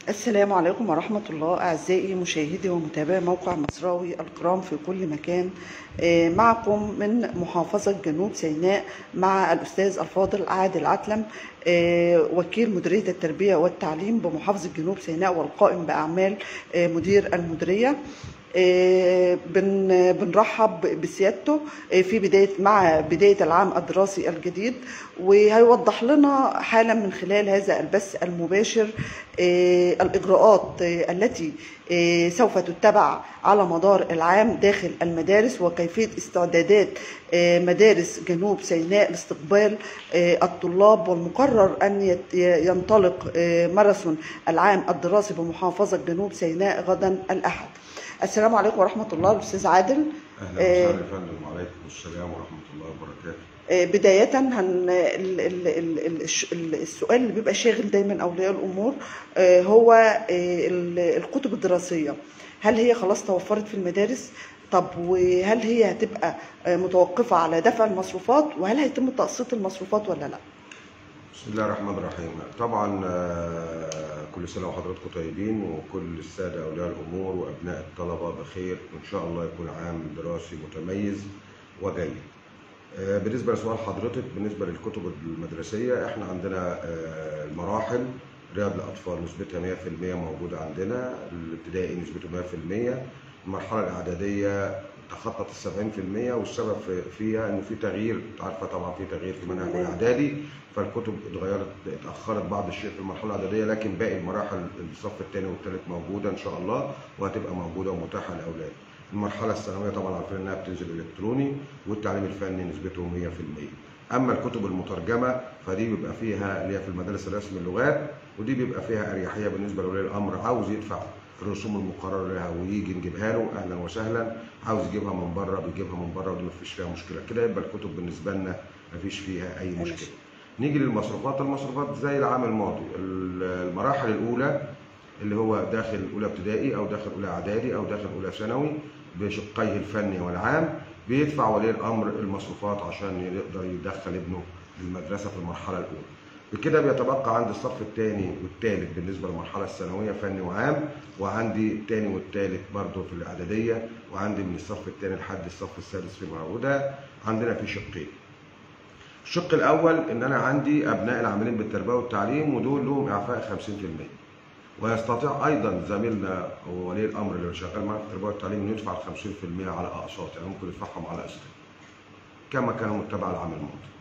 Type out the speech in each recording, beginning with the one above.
السلام عليكم ورحمة الله أعزائي مشاهدي ومتابعي موقع مصراوي الكرام في كل مكان آه، معكم من محافظة جنوب سيناء مع الأستاذ الفاضل عادل عتلم آه، وكيل مديرية التربية والتعليم بمحافظة جنوب سيناء والقائم بأعمال آه، مدير المديرية آه، بن بنرحب بسيادته آه، في بداية مع بداية العام الدراسي الجديد وهيوضح لنا حالا من خلال هذا البث المباشر آه، الإجراءات آه، التي آه، سوف تتبع على مدار العام داخل المدارس وكيفية استعدادات آه، مدارس جنوب سيناء لاستقبال آه، الطلاب والمقرر أن يت- ينطلق آه، ماراثون العام الدراسي بمحافظة جنوب سيناء غدا الأحد السلام عليكم ورحمة الله الأستاذ عادل اهلا آه، وسهلا يا فندم وعليكم السلام ورحمه الله وبركاته آه، بداية هن ال- ال- ال- ال- الش- ال- السؤال اللي بيبقى شاغل دايما أولياء الأمور آه، هو آه، ال- الكتب الدراسية هل هي خلاص توفرت في المدارس؟ طب وهل هي هتبقى آه، متوقفة على دفع المصروفات وهل هيتم تقسيط المصروفات ولا لا؟ بسم الله الرحمن الرحيم طبعا آه، كل سنه وحضراتكم طيبين وكل الساده اولياء الامور وابناء الطلبه بخير وان شاء الله يكون عام دراسي متميز وجيد آه، بالنسبه لسؤال حضرتك بالنسبه للكتب المدرسيه احنا عندنا آه، المراحل رياض الاطفال نسبتها 100% موجوده عندنا الابتدائي نسبته 100% المرحله الاعداديه تخطت ال 70% والسبب في- فيها انه في تغيير انت عارفه طبعا في تغيير في منهج الاعدادي فالكتب اتغيرت اتاخرت بعض الشيء في المرحله الاعداديه لكن باقي المراحل الصف الثاني والثالث موجوده ان شاء الله وهتبقى موجوده ومتاحه للاولاد. المرحله الثانويه طبعا عارفين انها بتنزل الكتروني والتعليم الفني نسبته 100%. اما الكتب المترجمه فدي بيبقى فيها اللي هي في المدارس الرسم اللغات ودي بيبقى فيها اريحيه بالنسبه لولي الامر عاوز يدفع الرسوم المقرره لها ويجي نجيبها له اهلا وسهلا عاوز يجيبها من بره بيجيبها من بره ودي مفيش فيها مشكله كده يبقى الكتب بالنسبه لنا مفيش فيها اي مشكله نيجي للمصروفات المصروفات زي العام الماضي المراحل الاولى اللي هو داخل اولى ابتدائي او داخل اولى اعدادي او داخل اولى ثانوي بشقيه الفني والعام بيدفع ولي الامر المصروفات عشان يقدر يدخل ابنه المدرسه في المرحله الاولى بكده بيتبقى عندي الصف الثاني والثالث بالنسبه للمرحله الثانويه فني وعام وعندي الثاني والثالث برضه في الاعداديه وعندي من الصف الثاني لحد الصف السادس في معه وده عندنا في شقين الشق الاول ان انا عندي ابناء العاملين بالتربيه والتعليم ودول لهم اعفاء 50% ويستطيع ايضا زميلنا وولي الامر اللي شغال معاه في التربيه والتعليم انه يدفع 50% على اقساط يعني ممكن يدفعهم على قسط كما كانوا متبع العام الماضي.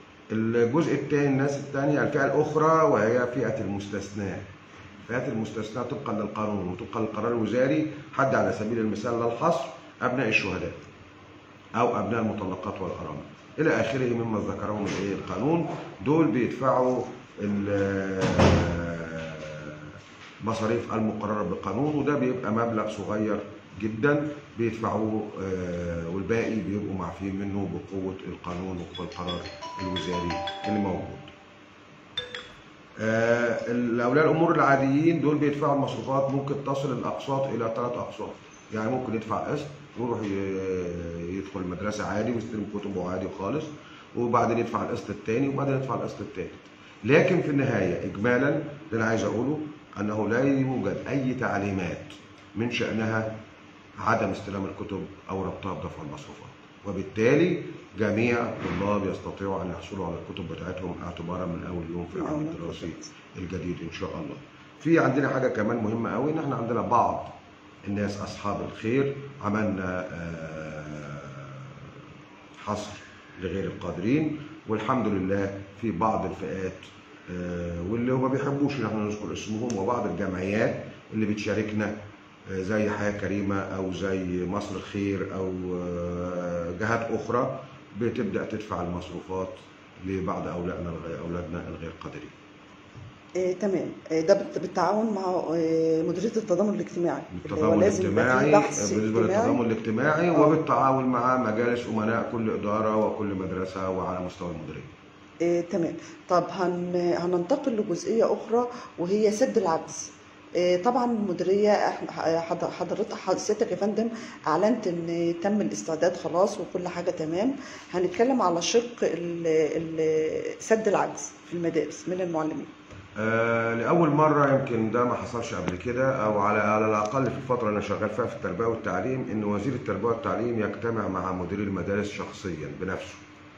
الجزء الثاني الناس الثانيه الفئه الاخرى وهي فئه المستثناء. فئات المستثناء طبقا للقانون وطبقا للقرار الوزاري حد على سبيل المثال لا الحصر ابناء الشهداء او ابناء المطلقات والارامل الى اخره مما ذكره الايه القانون دول بيدفعوا ال- المصاريف المقرره بالقانون وده بيبقى مبلغ صغير جدا بيدفعوه آه، والباقي بيبقوا معفيين منه بقوه القانون والقرار الوزاري اللي موجود. آه، الاولياء الامور العاديين دول بيدفعوا المصروفات ممكن تصل الاقساط الى ثلاث اقساط يعني ممكن يدفع قسط ويروح ي- يدخل المدرسه عادي ويستلم كتبه عادي خالص وبعدين يدفع القسط الثاني وبعدين يدفع القسط الثالث لكن في النهايه اجمالا اللي انا عايز اقوله انه لا يوجد اي تعليمات من شانها عدم استلام الكتب او ربطها بدفع المصروفات وبالتالي جميع الطلاب يستطيعوا ان يحصلوا على الكتب بتاعتهم اعتبارا من اول يوم في العام الدراسي الجديد ان شاء الله. في عندنا حاجه كمان مهمه قوي ان احنا عندنا بعض الناس اصحاب الخير عملنا آه، حصر لغير القادرين والحمد لله في بعض الفئات آه، واللي هم ما بيحبوش ان احنا نذكر اسمهم وبعض الجمعيات اللي بتشاركنا آه، زي حياه كريمه او زي مصر الخير او آه، جهات اخرى بتبدا تدفع المصروفات لبعض اولادنا اولادنا الغير قادرين. آه، تمام آه، ده بالت- بالتعاون مع آه، مديريه التضامن الاجتماعي اللي هو التضامن لازم يبقى فيه الاجتماعي بحث بالنسبه اجتماعي. للتضامن الاجتماعي آه. وبالتعاون مع مجالس امناء كل اداره وكل مدرسه وعلى مستوى المديريه. آه، تمام طب هن... هننتقل لجزئية أخرى وهي سد العجز آه، طبعا المديرية إحنا- حض- حضرتك حض- سيادتك يا فندم أعلنت إن تم الاستعداد خلاص وكل حاجة تمام هنتكلم على شق ال... ال... سد العجز في المدارس من المعلمين آه لأول مرة يمكن ده ما حصلش قبل كده أو على على الأقل في الفترة اللي أنا شغال فيها في التربية والتعليم إن وزير التربية والتعليم يجتمع مع مدير المدارس شخصيا بنفسه.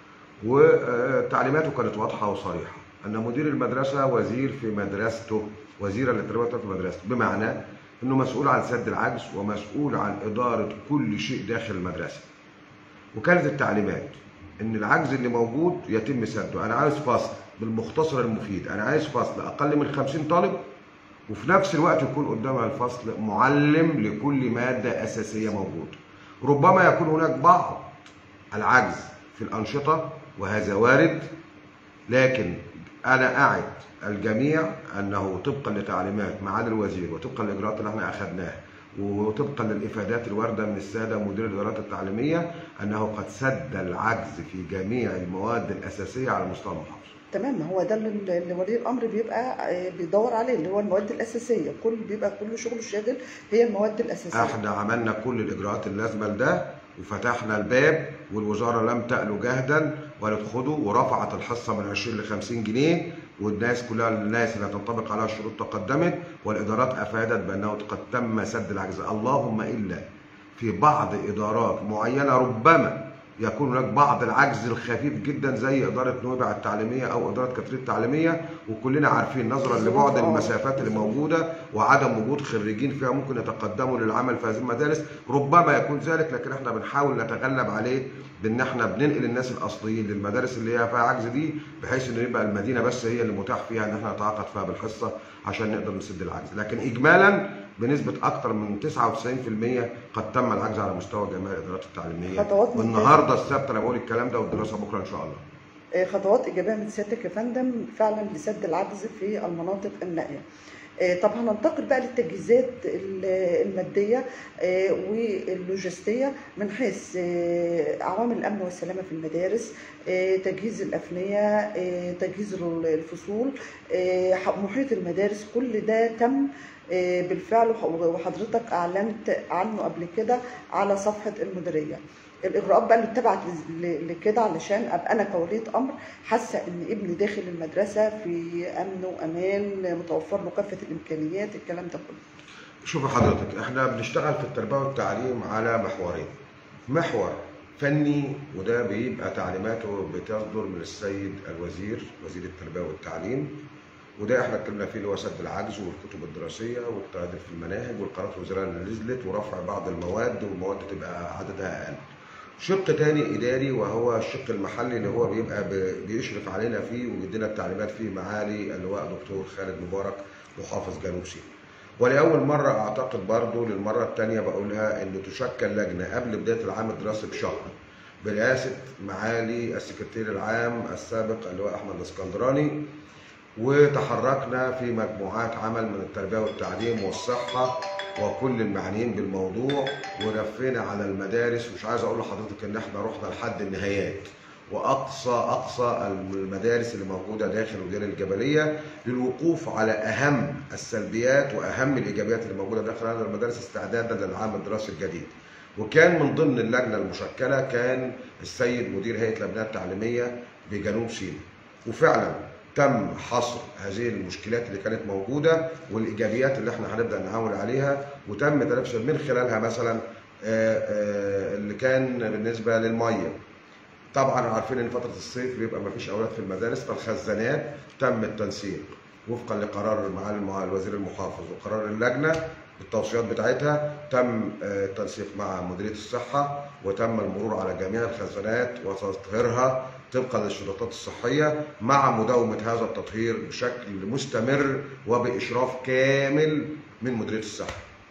وتعليماته كانت واضحة وصريحة أن مدير المدرسة وزير في مدرسته وزيرا للتربية والتعليم في مدرسته بمعنى أنه مسؤول عن سد العجز ومسؤول عن إدارة كل شيء داخل المدرسة. وكانت التعليمات ان العجز اللي موجود يتم سده انا عايز فصل بالمختصر المفيد انا عايز فصل اقل من 50 طالب وفي نفس الوقت يكون قدام الفصل معلم لكل ماده اساسيه موجوده ربما يكون هناك بعض العجز في الانشطه وهذا وارد لكن انا اعد الجميع انه طبقا لتعليمات معالي الوزير وطبقا للاجراءات اللي احنا اخذناها وطبقا للافادات الوارده من الساده مدير الادارات التعليميه انه قد سد العجز في جميع المواد الاساسيه على مستوى المحافظه. تمام ما هو ده اللي اللي ولي الامر بيبقى آه، بيدور عليه اللي هو المواد الاساسيه كل بيبقى كل شغله الشاغل هي المواد الاساسيه احنا عملنا كل الاجراءات اللازمه لده وفتحنا الباب والوزاره لم تألو جهدا ولتخده ورفعت الحصه من 20 ل 50 جنيه والناس كلها الناس اللي هتنطبق عليها الشروط تقدمت والادارات افادت بانه قد تم سد العجز اللهم الا في بعض ادارات معينه ربما يكون هناك بعض العجز الخفيف جدا زي اداره نويبع التعليميه او اداره كاترين التعليميه وكلنا عارفين نظرا لبعد المسافات اللي موجوده وعدم وجود خريجين فيها ممكن يتقدموا للعمل في هذه المدارس ربما يكون ذلك لكن احنا بنحاول نتغلب عليه بان احنا بننقل الناس الاصليين للمدارس اللي هي فيها عجز دي بحيث ان يبقى المدينه بس هي اللي متاح فيها ان احنا نتعاقد فيها بالحصه عشان نقدر نسد العجز لكن اجمالا بنسبه اكثر من 99% قد تم العجز على مستوى جميع الادارات التعليميه خطوات ممتازة. والنهارده السبت انا بقول الكلام ده والدراسه بكره ان شاء الله آه، خطوات ايجابيه من سيادتك يا فندم فعلا لسد العجز في المناطق النائيه. آه، طب هننتقل بقى للتجهيزات ال- الماديه آه، واللوجستيه من حيث آه، عوامل الامن والسلامه في المدارس آه، تجهيز الافنيه آه، تجهيز الفصول آه، ح- محيط المدارس كل ده تم آه، بالفعل وح- وحضرتك اعلنت عنه قبل كده على صفحه المديريه. الاجراءات بقى اللي اتبعت ل- لكده علشان ابقى انا كوليه امر حاسه ان ابني داخل المدرسه في امن وامان متوفر له كافه الامكانيات الكلام ده كله شوف حضرتك احنا بنشتغل في التربيه والتعليم على محورين محور فني وده بيبقى تعليماته بتصدر من السيد الوزير وزير التربيه والتعليم وده احنا اتكلمنا فيه اللي هو سد العجز والكتب الدراسيه والتعديل في المناهج والقرارات الوزاريه اللي نزلت ورفع بعض المواد والمواد تبقى عددها اقل. شق تاني اداري وهو الشق المحلي اللي هو بيبقى ب- بيشرف علينا فيه وبيدينا التعليمات فيه معالي اللواء دكتور خالد مبارك محافظ جنوب سيناء. ولأول مرة أعتقد برضو للمرة الثانية بقولها إن تشكل لجنة قبل بداية العام الدراسي بشهر برئاسة معالي السكرتير العام السابق اللواء أحمد الاسكندراني وتحركنا في مجموعات عمل من التربية والتعليم والصحة وكل المعنيين بالموضوع ولفينا على المدارس مش عايز اقول لحضرتك ان احنا رحنا لحد النهايات واقصى اقصى المدارس اللي موجوده داخل ودير الجبليه للوقوف على اهم السلبيات واهم الايجابيات اللي موجوده داخل هذه المدارس استعدادا للعام الدراسي الجديد. وكان من ضمن اللجنه المشكله كان السيد مدير هيئه الابناء التعليميه بجنوب سيناء. وفعلا تم حصر هذه المشكلات اللي كانت موجوده والايجابيات اللي احنا هنبدا نعول عليها وتم تنفيذ من خلالها مثلا آه، آه، اللي كان بالنسبه للميه طبعا عارفين ان فتره الصيف بيبقى ما فيش اولاد في المدارس فالخزانات تم التنسيق وفقا لقرار معالي المع- الوزير المحافظ وقرار اللجنه بالتوصيات بتاعتها تم آه، التنسيق مع مديريه الصحه وتم المرور على جميع الخزانات وتطهيرها طبقا للشروطات الصحيه مع مداومه هذا التطهير بشكل مستمر وباشراف كامل من مديريه الصحه.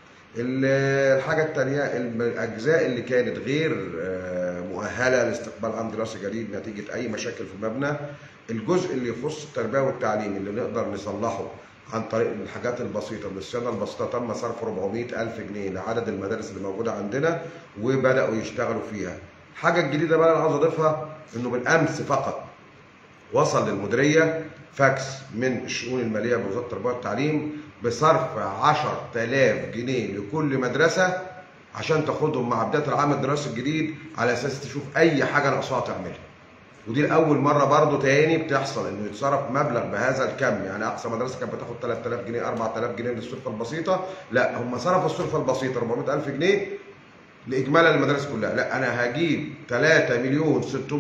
ال- الحاجة التانية الأجزاء اللي كانت غير آه، مؤهلة لاستقبال عام دراسي جديد نتيجة أي مشاكل في المبنى الجزء اللي يخص التربية والتعليم اللي نقدر نصلحه عن طريق الحاجات البسيطة من الصيانة البسيطة تم صرف 400 ألف جنيه لعدد المدارس اللي موجودة عندنا وبدأوا يشتغلوا فيها الحاجة الجديدة بقى اللي عاوز أضيفها إنه بالأمس فقط وصل للمديريه فاكس من الشؤون الماليه بوزاره التربيه والتعليم بصرف 10000 جنيه لكل مدرسه عشان تاخدهم مع بدايه العام الدراسي الجديد على اساس تشوف اي حاجه ناقصاها تعملها. ودي لاول مره برضه تاني بتحصل انه يتصرف مبلغ بهذا الكم يعني اقصى مدرسه كانت بتاخد 3000 جنيه 4000 جنيه للصرفه البسيطه لا هم صرفوا الصرفه البسيطه 400000 جنيه لاجمالي المدارس كلها لا انا هجيب 3 مليون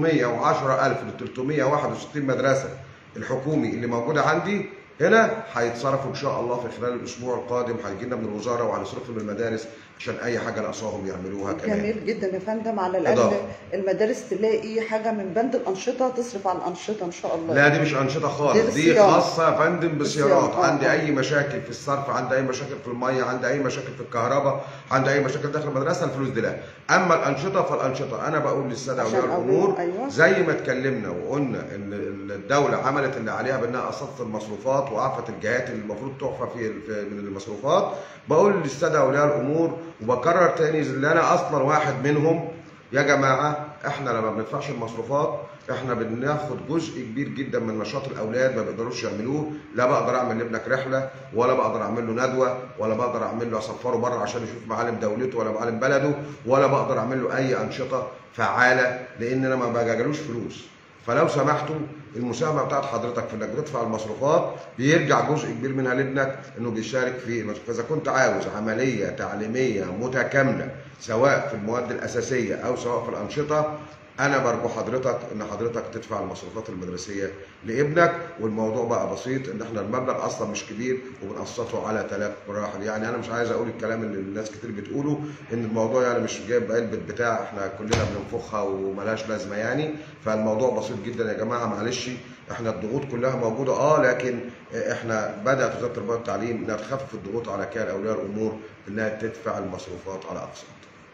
610 الف ل 361 مدرسه الحكومي اللي موجوده عندي هنا هيتصرفوا ان شاء الله في خلال الاسبوع القادم هيجي لنا من الوزاره وهنصرفهم من المدارس عشان اي حاجه ناقصاهم يعملوها كمان جميل جدا يا فندم على الاقل إضافة. المدارس تلاقي حاجه من بند الانشطه تصرف على الانشطه ان شاء الله لا دي مش انشطه خالص دي دي بالصيانة. خاصه يا فندم بالسيارات بالصيانة. آه، عندي آه. اي مشاكل في الصرف عندي اي مشاكل في الميه عندي اي مشاكل في الكهرباء عندي اي مشاكل داخل المدرسه الفلوس دي لا اما الانشطه فالانشطه انا بقول للساده عشان اولياء أولياء- الامور أيوة. زي ما اتكلمنا وقلنا ان الدوله عملت اللي عليها بانها قصت المصروفات وعفت الجهات اللي المفروض تعفى في في- من المصروفات بقول للساده اولياء الامور وبكرر تاني اللي انا اصلا واحد منهم يا جماعه احنا لما بندفعش المصروفات احنا بناخد جزء كبير جدا من نشاط الاولاد ما بيقدروش يعملوه لا بقدر اعمل لابنك رحله ولا بقدر اعمل له ندوه ولا بقدر اعمل له اسفره بره عشان يشوف معالم دولته ولا معالم بلده ولا بقدر اعمل له اي انشطه فعاله لان انا ما بجالوش فلوس فلو سمحتوا المساهمه بتاعت حضرتك في انك بتدفع المصروفات بيرجع جزء كبير منها لابنك انه بيشارك في المصروف فاذا كنت عاوز عمليه تعليميه متكامله سواء في المواد الاساسيه او سواء في الانشطه انا برجو حضرتك ان حضرتك تدفع المصروفات المدرسيه لابنك والموضوع بقى بسيط ان احنا المبلغ اصلا مش كبير وبنقسطه على ثلاث مراحل يعني انا مش عايز اقول الكلام اللي الناس كتير بتقوله ان الموضوع يعني مش جايب علبه بتاع احنا كلنا بننفخها وملهاش لازمه يعني فالموضوع بسيط جدا يا جماعه معلش احنا الضغوط كلها موجوده اه لكن احنا بدات وزاره التربيه والتعليم انها تخفف الضغوط على كيان اولياء الامور انها تدفع المصروفات على اقساط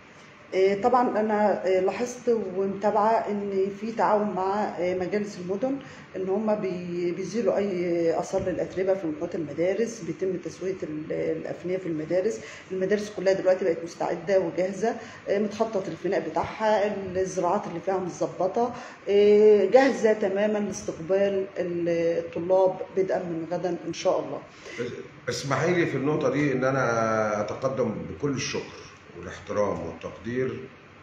إيه، طبعا انا إيه، لاحظت ومتابعه ان في تعاون مع إيه، مجالس المدن ان هم بي- بيزيلوا اي اثار للاتربه في محيط المدارس بيتم تسويه ال- الافنيه في المدارس المدارس كلها دلوقتي بقت مستعده وجاهزه إيه، متخطط الفناء بتاعها الزراعات اللي فيها متظبطه إيه، جاهزه تماما لاستقبال ال- الطلاب بدءا من غدا ان شاء الله اسمحي لي في النقطة دي إن أنا أتقدم بكل الشكر والاحترام والتقدير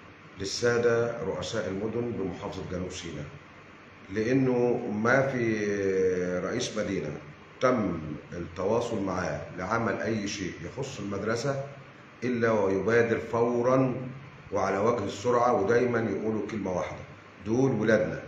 للسادة رؤساء المدن بمحافظة جنوب سيناء لأنه ما في رئيس مدينة تم التواصل معاه لعمل أي شيء يخص المدرسة إلا ويبادر فورا وعلى وجه السرعة ودايما يقولوا كلمة واحدة دول ولادنا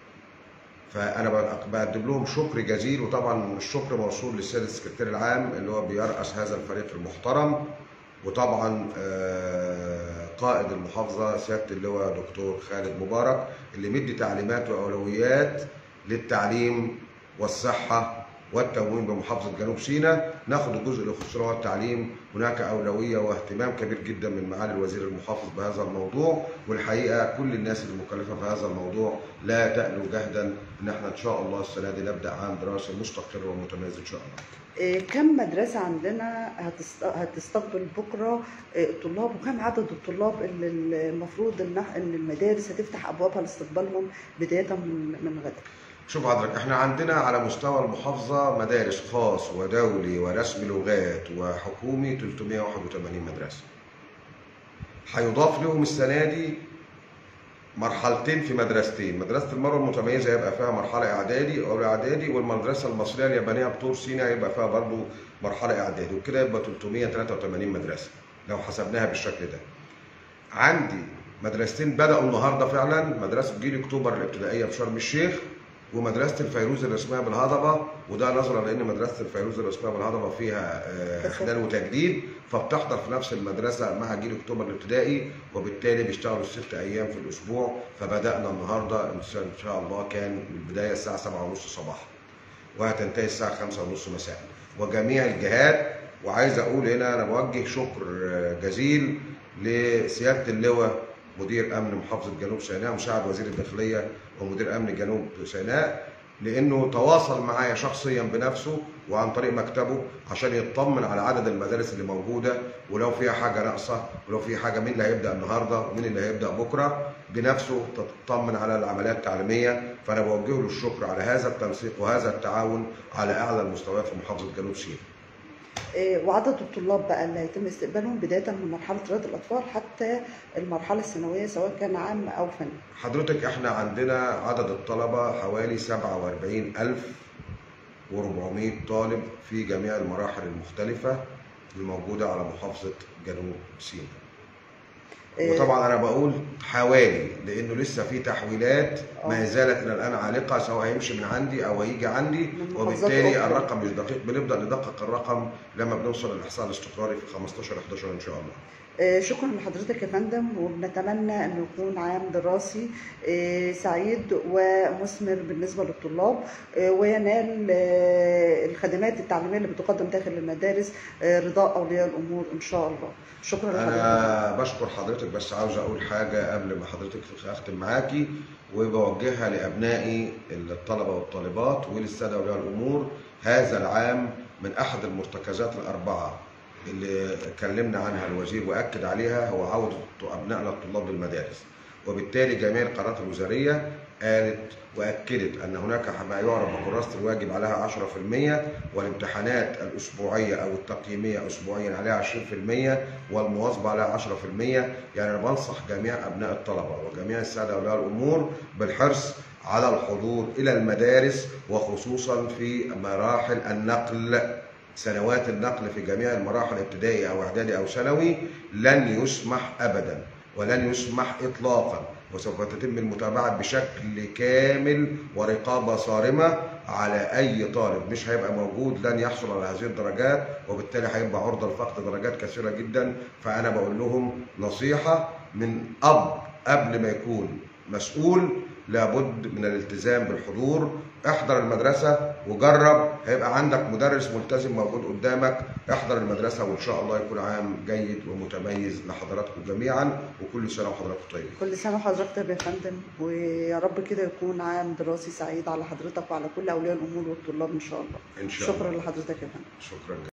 فانا بق- بقدم لهم شكر جزيل وطبعا الشكر موصول للسيد السكرتير العام اللي هو بيرأس هذا الفريق المحترم وطبعا آه، قائد المحافظه سياده اللواء دكتور خالد مبارك اللي مدي تعليمات واولويات للتعليم والصحه والتموين بمحافظه جنوب سيناء ناخد الجزء اللي يخصنا هو التعليم هناك اولويه واهتمام كبير جدا من معالي الوزير المحافظ بهذا الموضوع والحقيقه كل الناس المكلفه في هذا الموضوع لا تألو جهدا ان احنا ان شاء الله السنه دي نبدا عام دراسي مستقر ومتميز ان شاء الله إيه، كم مدرسة عندنا هتست- هتستقبل بكرة إيه، الطلاب وكم عدد الطلاب اللي المفروض إن إن المدارس هتفتح أبوابها لاستقبالهم بداية من من غدا؟ شوف حضرتك احنا عندنا على مستوى المحافظة مدارس خاص ودولي ورسم لغات وحكومي 381 مدرسة هيضاف لهم السنة دي مرحلتين في مدرستين مدرسة المروة المتميزة يبقى فيها مرحلة إعدادي أو إعدادي والمدرسة المصرية اليابانية بطور سيناء يبقى فيها برضو مرحلة إعدادي وكده يبقى 383 مدرسة لو حسبناها بالشكل ده عندي مدرستين بدأوا النهارده فعلا مدرسة جيل أكتوبر الابتدائية بشرم الشيخ ومدرسة الفيروز اللي اسمها بالهضبة وده نظرا لأن مدرسة الفيروز اللي اسمها بالهضبة فيها آه، إخلال وتجديد فبتحضر في نفس المدرسة مع جيل أكتوبر الابتدائي وبالتالي بيشتغلوا ست أيام في الأسبوع فبدأنا النهارده إن شاء- إن شاء الله كان البداية الساعة 7:30 صباحا وهتنتهي الساعة 5:30 مساء وجميع الجهات وعايز أقول هنا أنا بوجه شكر آه، جزيل لسيادة اللواء مدير أمن محافظة جنوب سيناء مساعد وزير الداخلية ومدير أمن جنوب سيناء لأنه تواصل معايا شخصيا بنفسه وعن طريق مكتبه عشان يطمن على عدد المدارس اللي موجودة ولو فيها حاجة ناقصة ولو في حاجة مين اللي هيبدأ النهاردة ومين اللي هيبدأ بكرة بنفسه تطمن على العمليات التعليمية فأنا بوجه له الشكر على هذا التنسيق وهذا التعاون على أعلى المستويات في محافظة جنوب سيناء آه، وعدد الطلاب بقى اللي هيتم استقبالهم بداية من مرحلة رياض الأطفال حتى المرحلة الثانوية سواء كان عام أو فني حضرتك احنا عندنا عدد الطلبة حوالي 47400 طالب في جميع المراحل المختلفة الموجودة على محافظة جنوب سيناء آه، وطبعا انا بقول حوالي لانه لسه في تحويلات ما آه. زالت الى الان عالقه سواء هيمشي من عندي او هيجي عندي من محافظات وبالتالي أخرى. الرقم مش دقيق بنبدا ندقق الرقم لما بنوصل للاحصاء الاستقراري في 15 11 ان شاء الله آه، شكرا لحضرتك يا فندم وبنتمنى انه يكون عام دراسي آه، سعيد ومثمر بالنسبه للطلاب آه، وينال آه، الخدمات التعليميه اللي بتقدم داخل المدارس آه، رضاء اولياء الامور ان شاء الله شكرا لحضرتك انا بشكر حضرتك بس عاوز اقول حاجه قبل ما حضرتك اختم معاكي وبوجهها لابنائي الطلبه والطالبات وللساده اولياء الامور هذا العام من احد المرتكزات الاربعه اللي اتكلمنا عنها الوزير واكد عليها هو عوده ابنائنا الطلاب للمدارس وبالتالي جميع القرارات الوزاريه قالت واكدت ان هناك ما يعرف بكراسه الواجب عليها 10% والامتحانات الاسبوعيه او التقييميه اسبوعيا عليها 20% والمواظبه عليها 10% يعني انا بنصح جميع ابناء الطلبه وجميع الساده اولياء الامور بالحرص على الحضور الى المدارس وخصوصا في مراحل النقل سنوات النقل في جميع المراحل ابتدائي او اعدادي او ثانوي لن يسمح ابدا ولن يسمح اطلاقا وسوف تتم المتابعه بشكل كامل ورقابه صارمه على اي طالب مش هيبقى موجود لن يحصل على هذه الدرجات وبالتالي هيبقى عرضه لفقد درجات كثيره جدا فانا بقول لهم نصيحه من اب قبل ما يكون مسؤول لابد من الالتزام بالحضور احضر المدرسة وجرب هيبقى عندك مدرس ملتزم موجود قدامك احضر المدرسة وان شاء الله يكون عام جيد ومتميز لحضراتكم جميعا وكل سنة وحضراتكم طيبين كل سنه وحضرتك طيب يا فندم ويا رب كده يكون عام دراسي سعيد على حضرتك وعلى كل اولياء الامور والطلاب ان شاء الله ان شاء شكرا الله لحضرتك يا فندم شكرا